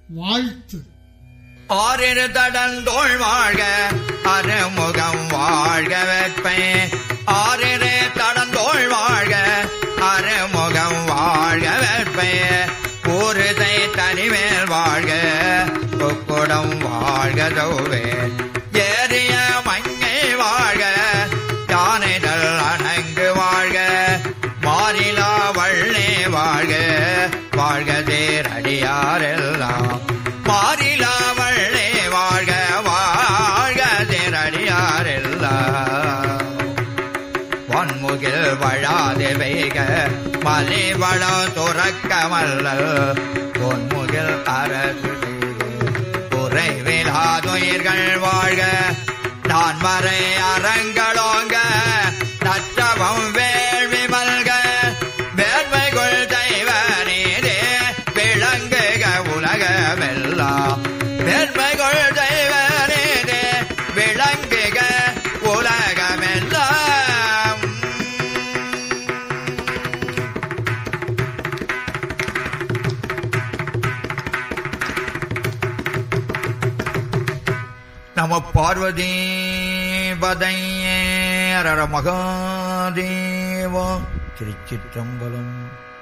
வாழ்த்து ஆறிரு தடந்தோள் வாழ்க அருமுகம் வாழ்க வெப்பை ஆறிரு தடந்தோள் வாழ்க அருமுகம் வாழ்க வெப்பை ஊருதை தனிமேல் வாழ்க பொக்குடம் வாழ்க தௌவே ஏறிய மங்கை வாழ்க யானைதல் அணங்கு வாழ்க மாறிலா வள்ளே வாழ்க வாழ்க தேரடியாரெல்லாம் மாறிலா வள்ளே வாழ்க வாழ்க தேரடியாரெல்லாம் வன்முகில் வழாது வெய்க மலை வளம் துறக்க மல்லல் பொன்முகில் அரசு குறைவிலாதுயிர்கள் வாழ்க நான் மறை அறங்களோங்க நற்றவம் வேள்வி மல்க வேள்மைகள் தெய்வ நீரே விளங்குக உலகமெல்லாம் வேள்மைகள் தெய்வ நீரே விளங்குக உலகமெல்லாம் நம பார்வதி பதையேரர மகாதேவா திருச்சிற்றம்பலம்